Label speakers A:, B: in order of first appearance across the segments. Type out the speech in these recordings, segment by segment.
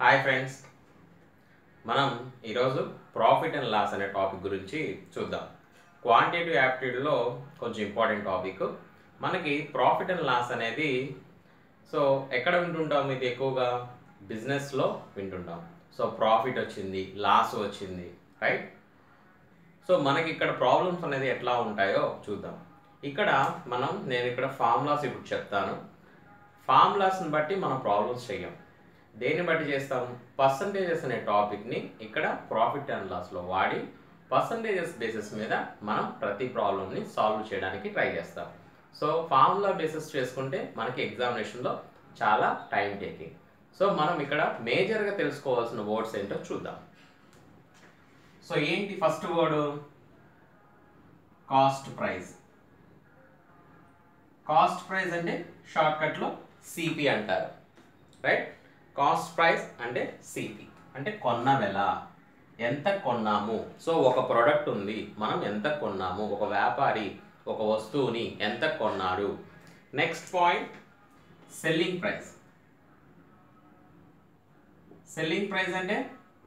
A: Hi friends మనం ఈరోజు profit and loss అనే టాపిక్ గురించి చూద్దాం క్వాంటిటివ్ యాప్టిట్యూడ్లో కొంచెం ఇంపార్టెంట్ టాపిక్ మనకి ప్రాఫిట్ అండ్ లాస్ అనేది సో ఎక్కడ వింటుంటాం ఇది ఎక్కువగా బిజినెస్లో వింటుంటాం సో ప్రాఫిట్ వచ్చింది లాస్ వచ్చింది రైట్ సో మనకి ఇక్కడ ప్రాబ్లమ్స్ అనేది ఎట్లా ఉంటాయో చూద్దాం ఇక్కడ మనం నేను ఇక్కడ ఫార్ములాస్ ఇప్పుడు చెప్తాను ఫార్ములాస్ని బట్టి మనం ప్రాబ్లమ్స్ చెయ్యం దేన్ని బట్టి చేస్తాం పర్సంటేజెస్ అనే టాపిక్ని ఇక్కడ ప్రాఫిట్ అండ్ లాస్లో వాడి పర్సంటేజెస్ బేసిస్ మీద మనం ప్రతి ప్రాబ్లమ్ని సాల్వ్ చేయడానికి ట్రై చేస్తాం సో ఫార్ములా బేసిస్ చేసుకుంటే మనకి ఎగ్జామినేషన్లో చాలా టైం టేకింగ్ సో మనం ఇక్కడ మేజర్గా తెలుసుకోవాల్సిన వర్డ్స్ ఏంటో చూద్దాం సో ఏంటి first word cost price cost price అంటే షార్ట్కట్లో సిపి అంటారు రైట్ కాస్ట్ ప్రైస్ అంటే సిపి అంటే కొన్న వెల ఎంత కొన్నాము సో ఒక ప్రోడక్ట్ ఉంది మనం ఎంత కొన్నాము ఒక వ్యాపారి ఒక వస్తువుని ఎంత కొన్నాడు next point selling price selling price అంటే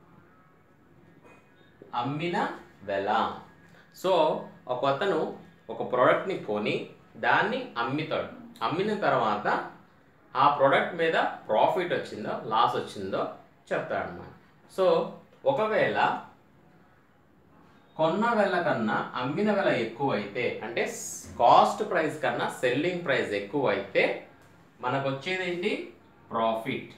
A: అమ్మిన వెల సో ఒక అతను ఒక ప్రోడక్ట్ని కొని దాన్ని అమ్మితాడు అమ్మిన తర్వాత ఆ ప్రోడక్ట్ మీద ప్రాఫిట్ వచ్చిందో లాస్ వచ్చిందో చెప్తాడన్నమాట సో ఒకవేళ కొన్న వెల కన్నా అమ్మిన వెల ఎక్కువ అయితే అంటే కాస్ట్ ప్రైస్ కన్నా సెల్లింగ్ ప్రైస్ ఎక్కువ అయితే మనకు వచ్చేది ఏంటి profit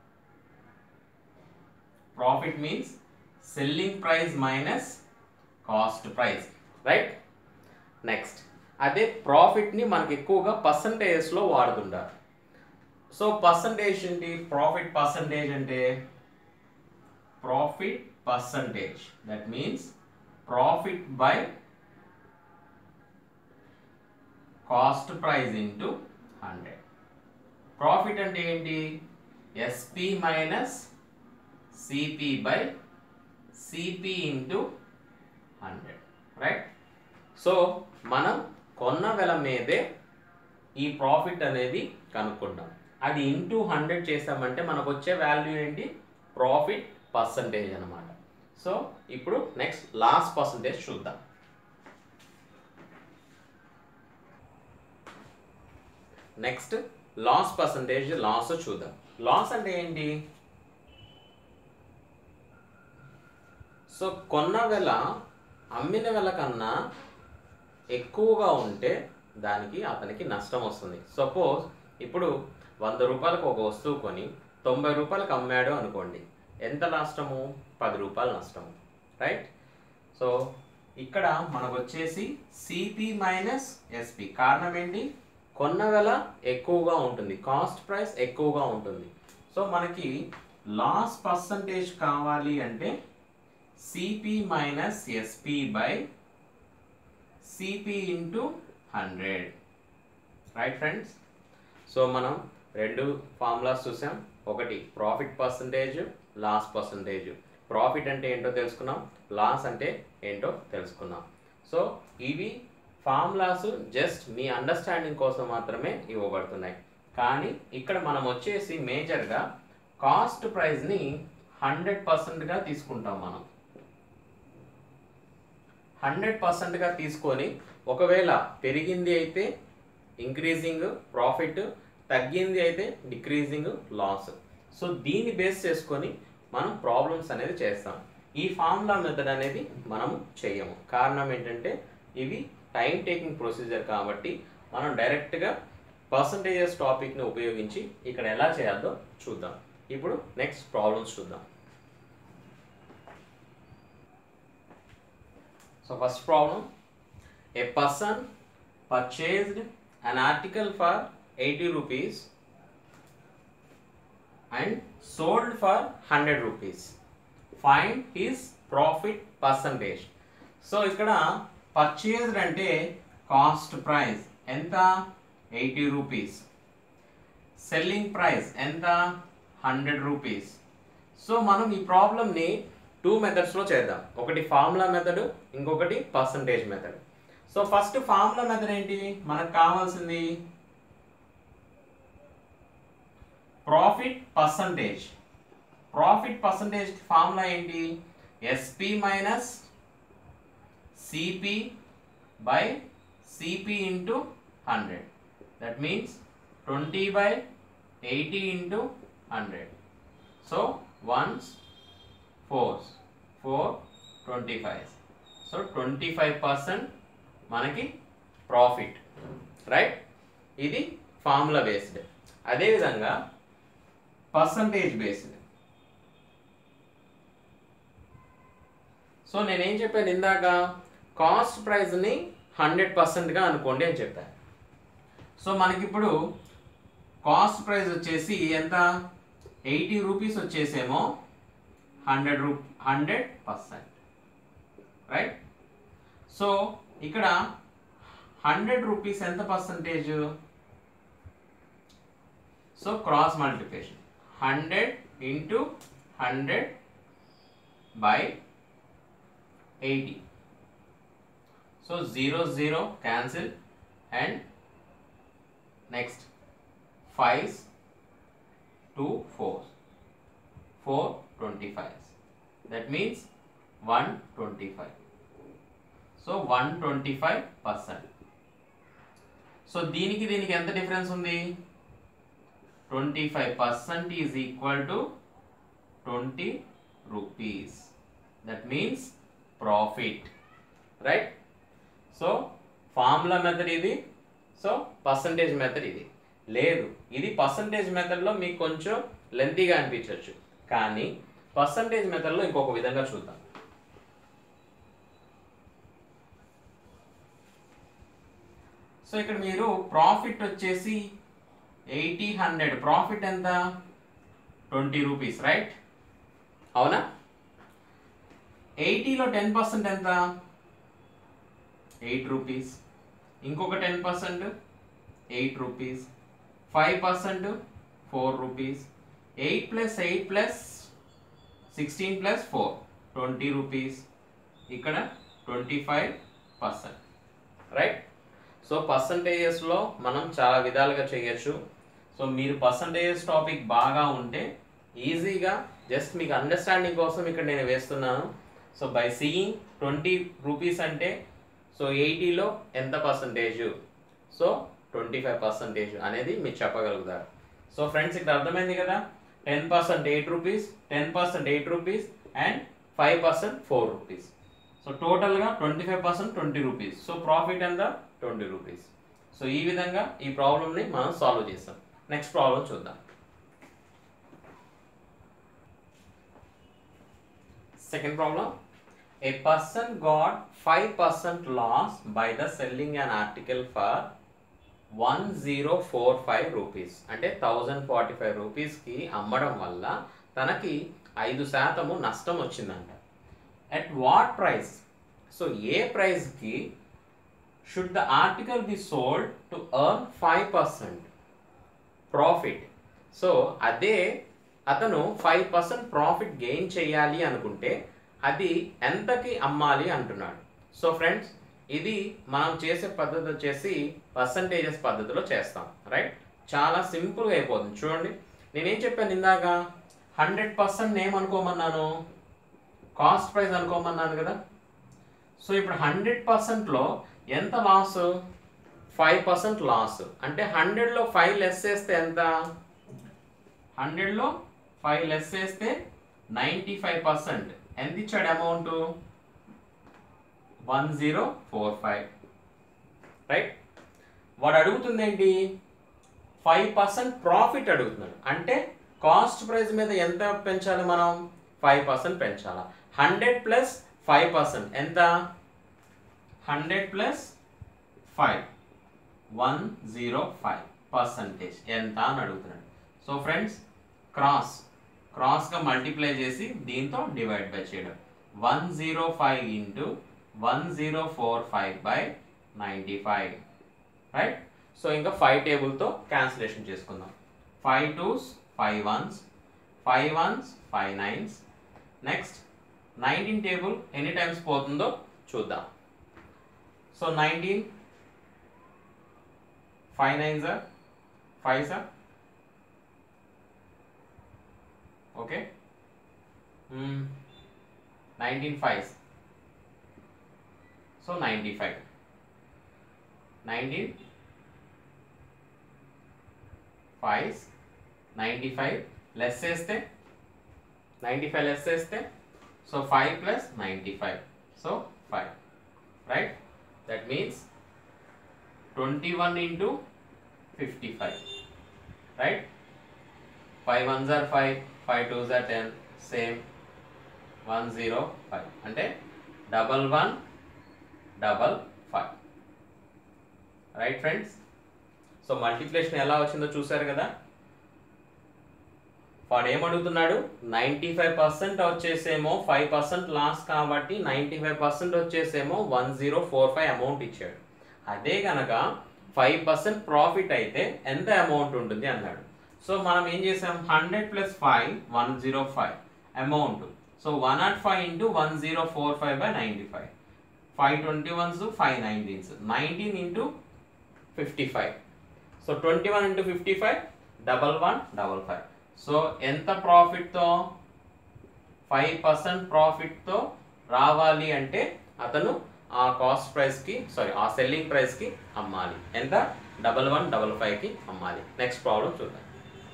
A: profit means selling price minus cost price right next అదే ప్రాఫిట్ని మనకి ఎక్కువగా పర్సంటేజెస్లో వాడుతుంటారు సో పర్సంటేజ్ ఏంటి ప్రాఫిట్ పర్సంటేజ్ అంటే profit percentage that means profit by cost price into hundred profit అంటే ఏంటి SP minus CP by CP into hundred right so మనం కొన్న వెల మీదే ఈ ప్రాఫిట్ అనేది కనుక్కుంటాం అది ఇంటూ హండ్రెడ్ చేసామంటే మనకు వచ్చే వాల్యూ ఏంటి ప్రాఫిట్ పర్సంటేజ్ అనమాట సో ఇప్పుడు నెక్స్ట్ లాస్ పర్సంటేజ్ చూద్దాం నెక్స్ట్ లాస్ పర్సంటేజ్ లాస్ చూద్దాం లాస్ అంటే ఏంటి సో కొన్న వెల అమ్మిన వెల కన్నా ఎక్కువగా ఉంటే దానికి అతనికి నష్టం వస్తుంది సపోజ్ ఇప్పుడు వంద రూపాయలకు ఒక వస్తువు కొని తొంభై రూపాయలకు అమ్మాడు అనుకోండి ఎంత నష్టము పది రూపాయలు నష్టము రైట్ సో ఇక్కడ మనకు వచ్చేసి సిపి మైనస్ ఎస్పి కారణం ఏంటి కొన్న వెల ఎక్కువగా ఉంటుంది కాస్ట్ ప్రైస్ ఎక్కువగా ఉంటుంది సో మనకి లాస్ పర్సంటేజ్ కావాలి అంటే CP minus SP by CP into hundred right friends so మనం రెండు ఫార్ములాస్ చూసాం ఒకటి profit percentage loss percentage profit అంటే ఏంటో తెలుసుకున్నాం లాస్ అంటే ఏంటో తెలుసుకున్నాం సో ఇవి ఫార్ములాస్ జస్ట్ మీ అండర్స్టాండింగ్ కోసం మాత్రమే ఇవ్వబడుతున్నాయి కానీ ఇక్కడ మనం వచ్చేసి మేజర్గా కాస్ట్ ప్రైస్ని హండ్రెడ్ పర్సెంట్గా తీసుకుంటాం మనం హండ్రెడ్ పర్సెంట్గా తీసుకొని ఒకవేళ పెరిగింది అయితే ఇంక్రీజింగ్ ప్రాఫిట్ తగ్గింది అయితే డిక్రీజింగ్ లాస్ సో దీన్ని బేస్ చేసుకొని మనం ప్రాబ్లమ్స్ అనేది చేస్తాం ఈ ఫార్ములా మెథడ్ అనేది మనం చేయము కారణం ఏంటంటే ఇవి టైం టేకింగ్ ప్రొసీజర్ కాబట్టి మనం డైరెక్ట్గా పర్సంటేజెస్ టాపిక్ని ఉపయోగించి ఇక్కడ ఎలా చేయాలో చూద్దాం ఇప్పుడు నెక్స్ట్ ప్రాబ్లమ్స్ చూద్దాం So first problem, a person purchased an article for 80 rupees and sold for 100 rupees. Find his profit percentage. So ఇక్కడ పర్చేజ్డ్ అంటే కాస్ట్ ప్రైస్ ఎంత ఎయిటీ రూపీస్ సెల్లింగ్ ప్రైస్ ఎంత హండ్రెడ్ రూపీస్ సో మనం ఈ ప్రాబ్లమ్ని two మెథడ్స్లో చేద్దాం ఒకటి ఫార్ములా మెథడ్ ఇంకొకటి percentage method so first formula method ఏంటి మనకు కావాల్సింది profit percentage profit percentage formula ఏంటి SP minus CP by CP into hundred that means twenty by eighty into hundred so once fours four twenty five so twenty five percent మనకి profit right ఇది formula based అదేవిధంగా percentage based so నేనేం చెప్పాను ఇందాక cost ప్రైస్ని hundred పర్సెంట్గా అనుకోండి అని చెప్పాను సో మనకిప్పుడు కాస్ట్ ప్రైస్ వచ్చేసి ఎంత ఎయిటీ రూపీస్ వచ్చేసేమో హండ్రెడ్ రూ హండ్రెడ్ పర్సెంట్ రైట్ సో ఇక్కడ హండ్రెడ్ రూపీస్ ఎంత percentage so cross multiplication hundred into hundred by eighty so zero zero cancel and next five two four four twenty five that means one twenty five so one twenty five percent so దీనికి దీనికి ఎంత difference ఉంది twenty five percent is equal to twenty rupees that means profit right so formula method ఇది so percentage method ఇది లేదు ఇది percentage మెథడ్లో మీకు కొంచెం లెంతీగా అనిపించవచ్చు కానీ పర్సంటేజ్ మెథడ్లో ఇంకొక విధంగా చూద్దాం సో ఇక్కడ మీరు ప్రాఫిట్ వచ్చేసి ఎయిటీ హండ్రెడ్ ప్రాఫిట్ ఎంత ట్వంటీ రూపీస్ రైట్ అవునా ఎయిటీలో టెన్ పర్సెంట్ ఎంత ఎయిట్ రూపీస్ ఇంకొక ten percent eight rupees five percent four rupees eight plus eight plus sixteen plus four twenty rupees ఇక్కడ twenty five percent right so పర్సంటేజెస్లో మనం చాలా విధాలుగా చేయొచ్చు సో మీరు పర్సంటేజెస్ టాపిక్ బాగా ఉంటే ఈజీగా జస్ట్ మీకు అండర్స్టాండింగ్ కోసం ఇక్కడ నేను వేస్తున్నాను so by seeing twenty rupees అంటే సో ఎయిటీలో ఎంత percentage so twenty five percentage అనేది మీరు చెప్పగలుగుతారు సో ఫ్రెండ్స్ ఇక్కడ అర్థమైంది కదా ten percent eight rupees ten percent eight rupees and five percent four rupees so టోటల్గా twenty five percent twenty rupees so profit ఎంత ట్వంటీ రూపీస్ సో ఈ విధంగా ఈ ప్రాబ్లమ్ని మనం సాల్వ్ చేస్తాం నెక్స్ట్ ప్రాబ్లం చూద్దాం Second problem. A person got 5% loss by the selling an article for 1045 rupees అంటే థౌజండ్ ఫార్టీ ఫైవ్ రూపీస్కి అమ్మడం వల్ల తనకి ఐదు శాతము నష్టం వచ్చిందంట అట్ వాట్ ప్రైస్ సో ఏ ప్రైస్కి should the article be sold to earn five percent profit so అదే అతను ఫైవ్ పర్సెంట్ ప్రాఫిట్ గెయిన్ చేయాలి అనుకుంటే అది ఎంతకి అమ్మాలి అంటున్నాడు సో ఫ్రెండ్స్ ఇది మనం చేసే పద్ధతి వచ్చేసి పర్సంటేజెస్ పద్ధతిలో చేస్తాం రైట్ చాలా సింపుల్గా అయిపోతుంది చూడండి నేనేం చెప్పాను ఇందాక హండ్రెడ్ పర్సెంట్ ఏమనుకోమన్నాను కాస్ట్ ప్రైస్ అనుకోమన్నాను కదా సో ఇప్పుడు హండ్రెడ్ పర్సెంట్లో ఎంత లాస్ ఫైవ్ పర్సెంట్ లాస్ అంటే హండ్రెడ్లో ఫైవ్ లెస్ చేస్తే ఎంత హండ్రెడ్లో ఫైవ్ లెస్ చేస్తే నైంటీ ఫైవ్ పర్సెంట్ ఎంత ఇచ్చాడు amount one zero four five right వాడు అడుగుతుంది ఏంటి ఫైవ్ పర్సెంట్ ప్రాఫిట్ అడుగుతున్నాడు అంటే కాస్ట్ ప్రైస్ మీద ఎంత పెంచాలి మనం ఫైవ్ పర్సెంట్ పెంచాలి హండ్రెడ్ ప్లస్ ఫైవ్ పర్సెంట్ ఎంత hundred plus five one zero five percentage ఎంత అని అడుగుతున్నాడు సో ఫ్రెండ్స్ క్రాస్ క్రాస్గా మల్టిప్లై చేసి దీంతో డివైడ్ బై చేయడం one zero five into one zero four five by ninety five right so ఇంకా ఫైవ్ టేబుల్తో క్యాన్సిలేషన్ చేసుకుందాం five twos five ones five ones five nines next nineteen table ఎన్ని times పోతుందో చూద్దాం so nineteen five nine sir five sir okay nineteen five so ninety five nineteen five ninety five less చేస్తే ninety five less చేస్తే so five plus ninety five so five right that means twenty one into fifty five right five one జార్ five five two జార్ ten same one zero five అంటే double one double five right friends so multiplication ఎలా వచ్చిందో చూసారు కదా వాడు ఏమడుగుతున్నాడు ninety five percent వచ్చేసేమో ఫైవ్ పర్సెంట్ లాస్ కాబట్టి నైంటీ ఫైవ్ పర్సెంట్ వచ్చేసేమో one zero four five amount ఇచ్చాడు అదే కనుక ఫైవ్ పర్సెంట్ ప్రాఫిట్ అయితే ఎంత అమౌంట్ ఉంటుంది అన్నాడు సో మనం ఏం చేసాం hundred plus five one zero five amount so one not five into one zero four five by ninety five five twenty ones five nineteens nineteen into fifty five so twenty one into fifty five double one double five so ఎంత ప్రాఫిట్తో five percent ప్రాఫిట్తో రావాలి అంటే అతను ఆ cost ప్రైస్కి sorry ఆ selling ప్రైస్కి అమ్మాలి ఎంత డబల్ వన్ డబల్ ఫైవ్కి అమ్మాలి నెక్స్ట్ ప్రాబ్లం చూద్దాం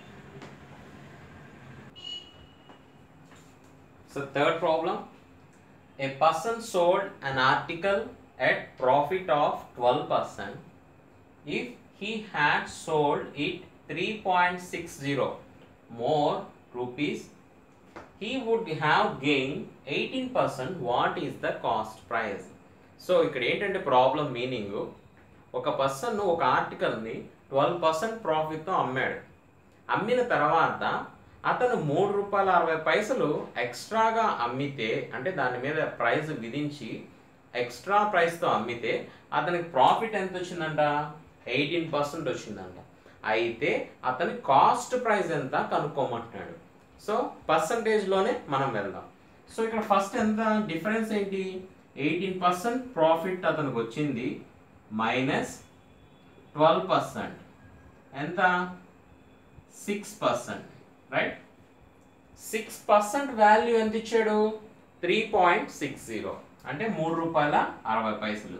A: so third problem A person sold an article at profit of 12% if he had sold it 3.60 more rupees he would have gained 18% what is the cost price so ఇక్కడ ఏంటంటే problem meaning ఒక person ఒక ఆర్టికల్ని twelve percent ప్రాఫిట్తో అమ్మాడు అమ్మిన తర్వాత అతను మూడు రూపాయల అరవై పైసలు ఎక్స్ట్రాగా అమ్మితే అంటే దాని మీద ప్రైస్ విధించి ఎక్స్ట్రా ప్రైస్తో అమ్మితే అతనికి ప్రాఫిట్ ఎంత వచ్చిందంట ఎయిటీన్ పర్సెంట్ వచ్చిందంట అయితే అతని కాస్ట్ ప్రైస్ ఎంత కనుక్కోమంటున్నాడు సో పర్సంటేజ్లోనే మనం వెళ్దాం సో ఇక్కడ ఫస్ట్ ఎంత డిఫరెన్స్ ఏంటి ఎయిటీన్ పర్సెంట్ ప్రాఫిట్ అతనికి వచ్చింది మైనస్ ట్వెల్వ్ పర్సెంట్ ఎంత six percent right six percent value ఎంత ఇచ్చాడు త్రీ పాయింట్ సిక్స్ జీరో అంటే మూడు రూపాయల అరవై పైసలు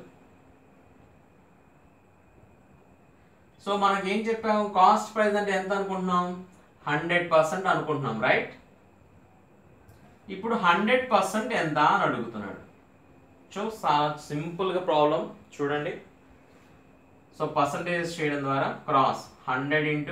A: సో మనకి ఏం చెప్పాము కాస్ట్ ప్రైస్ అంటే ఎంత అనుకుంటున్నాం హండ్రెడ్ పర్సెంట్ అనుకుంటున్నాం రైట్ ఇప్పుడు హండ్రెడ్ పర్సెంట్ ఎంత అని అడుగుతున్నాడు సో సింపుల్గా ప్రాబ్లం చూడండి సో పర్సంటేజ్ చేయడం ద్వారా cross hundred into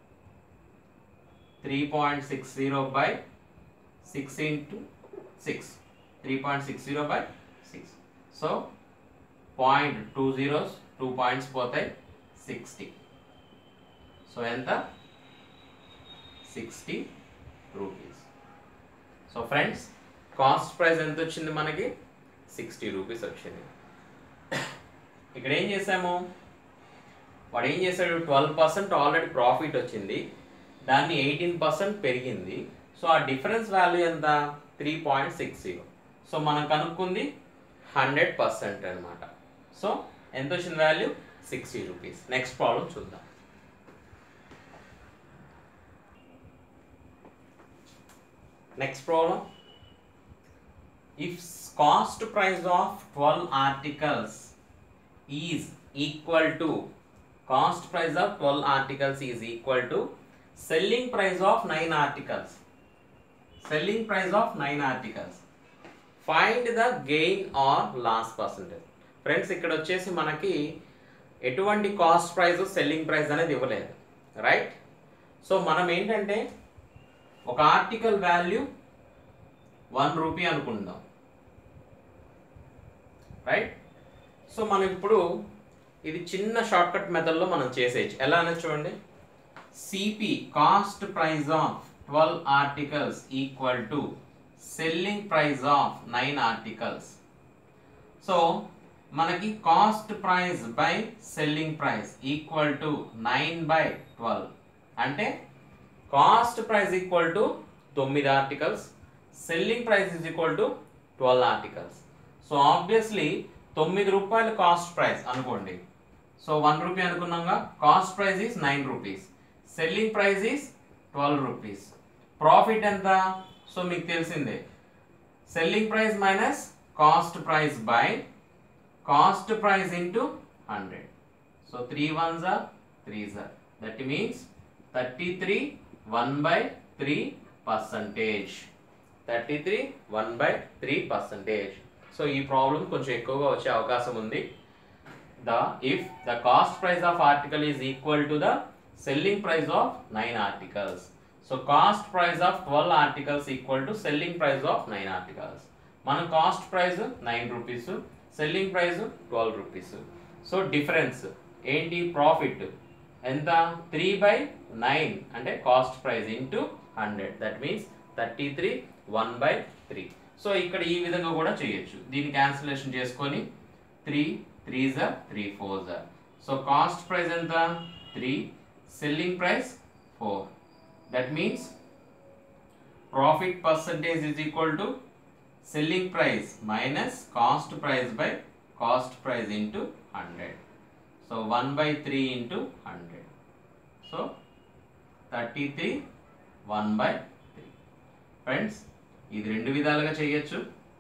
A: three point six zero by six into six three point six zero by six so point two zeros two points పోతాయి సిక్స్టీ సో ఎంత sixty rupees so friends cost price ఎంత వచ్చింది మనకి sixty rupees వచ్చింది ఇక్కడ ఏం చేసాము వాడు ఏం చేశాడు ట్వెల్వ్ పర్సెంట్ ఆల్రెడీ ప్రాఫిట్ వచ్చింది దాన్ని ఎయిటీన్ పర్సెంట్ పెరిగింది సో ఆ డిఫరెన్స్ వాల్యూ ఎంత three point six zero so మనం కనుక్కుంది హండ్రెడ్ పర్సెంట్ అనమాట సో ఎంత వచ్చింది value sixty rupees next problem చూద్దాం next problem if cost price of twelve articles is equal to cost price of twelve articles is equal to selling price of nine articles selling price of nine articles find the gain or loss percentage friends ఇక్కడ వచ్చేసి మనకి ఎటువంటి cost price selling price అనేది ఇవ్వలేదు right so మనం ఏంటంటే ఒక article value one rupee అనుకుందాం రైట్ సో మనం ఇప్పుడు ఇది చిన్న షార్ట్ కట్ మెథడ్లో మనం చేసేయచ్చు ఎలా అనేది చూడండి CP cost price of twelve articles equal to selling price of nine articles so మనకి cost price by selling price equal to nine by twelve అంటే కాస్ట్ ప్రైస్ ఈక్వల్ టు తొమ్మిది articles selling price is equal to twelve articles so obviously తొమ్మిది రూపాయలు cost price అనుకోండి so one rupee అనుకున్నాగా cost price is nine rupees selling price is twelve rupees profit ఎంత so మీకు తెలిసిందే selling price minus cost price by cost price into hundred so three ones or threes or that means thirty three one by three percentage thirty three one by three percentage so ఈ problem కొంచెం ఎక్కువగా వచ్చే అవకాశం ఉంది the if the cost price of article is equal to the selling price of 9 articles so cost price of 12 articles equal to selling price of 9 articles మన cost price nine rupees selling price twelve rupees so difference ఏంటి profit ఎంత three by nine అంటే cost price into hundred that means thirty three one by three so ఇక్కడ ఈ విధంగా కూడా చేయొచ్చు దీన్ని క్యాన్సిలేషన్ చేసుకొని త్రీ త్రీ జా త్రీ ఫోర్ జా సో కాస్ట్ ప్రైస్ ఎంత three selling price four that means profit percentage is equal to selling price minus cost price by cost price into hundred so one by three into hundred so thirty three one by three friends ఇది రెండు విధాలుగా చేయొచ్చు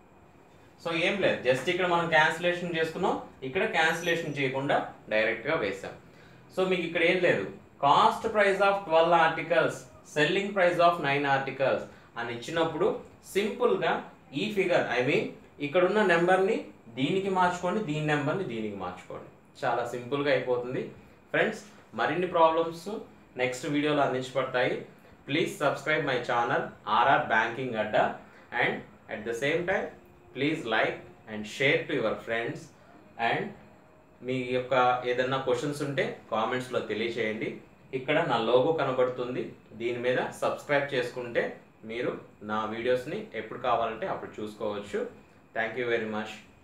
A: so ఏం లేదు just ఇక్కడ మనం cancellation చేసుకున్నాం ఇక్కడ క్యాన్సిలేషన్ చేయకుండా డైరెక్ట్గా వేసాం సో మీకు ఇక్కడ ఏం లేదు cost price of twelve articles selling price of nine articles అని ఇచ్చినప్పుడు సింపుల్గా ఈ ఫిగర్ ఐ మీన్ ఇక్కడ ఉన్న నెంబర్ని దీనికి మార్చుకోండి దీని నెంబర్ని దీనికి మార్చుకోండి చాలా సింపుల్గా అయిపోతుంది ఫ్రెండ్స్ మరిన్ని ప్రాబ్లమ్స్ నెక్స్ట్ వీడియోలో అందించబడతాయి please subscribe my channel RR banking Adda and at the same time please like and share to your friends and మీ యొక్క ఏదన్నా క్వశ్చన్స్ ఉంటే కామెంట్స్లో తెలియచేయండి ఇక్కడ నా లోగో కనబడుతుంది దీని మీద సబ్స్క్రైబ్ చేసుకుంటే మీరు నా వీడియోస్ని ఎప్పుడు కావాలంటే అప్పుడు చూసుకోవచ్చు థ్యాంక్ యూ వెరీ మచ్